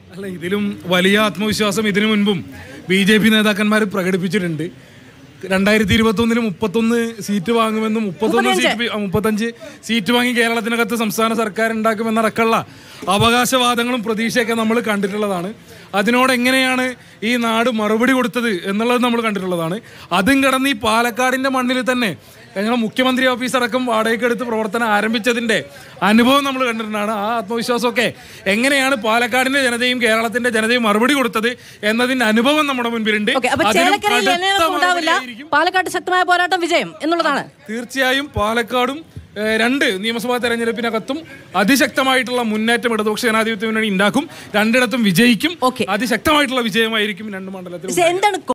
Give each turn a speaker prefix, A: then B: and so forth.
A: അല്ല ഇതിലും വലിയ ആത്മവിശ്വാസം ഇതിനു മുൻപും ബി ജെ പി നേതാക്കന്മാർ പ്രകടിപ്പിച്ചിട്ടുണ്ട് രണ്ടായിരത്തി ഇരുപത്തി ഒന്നിന് മുപ്പത്തൊന്ന് സീറ്റ് വാങ്ങുമെന്നും മുപ്പത്തൊന്ന് സീറ്റ് പി- ആ, മുപ്പത്തഞ്ച് സീറ്റ് വാങ്ങി കേരളത്തിനകത്ത് സംസ്ഥാന സർക്കാർ ഉണ്ടാക്കുമെന്നടക്കമുള്ള അവകാശവാദങ്ങളും പ്രതീക്ഷയൊക്കെ നമ്മൾ കണ്ടിട്ടുള്ളതാണ് അതിനോട് എങ്ങനെയാണ് ഈ നാട് മറുപടി കൊടുത്തത് എന്നുള്ളത് നമ്മൾ കണ്ടിട്ടുള്ളതാണ് അതും കടന്ന് ഈ പാലക്കാടിന്റെ മണ്ണിൽ തന്നെ ഞങ്ങൾ മുഖ്യമന്ത്രി ഓഫീസ് അടക്കം വാടകയ്ക്കെടുത്ത് പ്രവർത്തനം ആരംഭിച്ചതിന്റെ അനുഭവം നമ്മൾ കണ്ടിട്ടുണ്ടാണ് ആ ആത്മവിശ്വാസമൊക്കെ എങ്ങനെയാണ് പാലക്കാടിന്റെ ജനതയും കേരളത്തിന്റെ ജനതയും മറുപടി കൊടുത്തത് എന്നതിന്റെ അനുഭവം നമ്മുടെ മുൻപിലുണ്ട്
B: ഓക്കെ അപ്പൊ
A: അതിനും
B: ചേലക്കരയിൽ
A: കടുത്ത
B: എല്ലാം ഉണ്ടാവില്ല
A: മറുപടിയായിരിക്കും.
B: പാലക്കാട് ശക്തമായ പോരാട്ടം വിജയം എന്നുള്ളതാണ്
A: തീർച്ചയായും പാലക്കാടും ഏഹ്, രണ്ട് നിയമസഭാ തെരഞ്ഞെടുപ്പിനകത്തും അതിശക്തമായിട്ടുള്ള മുന്നേറ്റം ഇടതുപക്ഷ ജനാധിപത്യ മുന്നണി ഉണ്ടാക്കും രണ്ടിടത്തും വിജയിക്കും
B: Okay.
A: അതിശക്തമായിട്ടുള്ള വിജയമായിരിക്കും രണ്ട് മണ്ഡലത്തിലും
B: എന്താണ്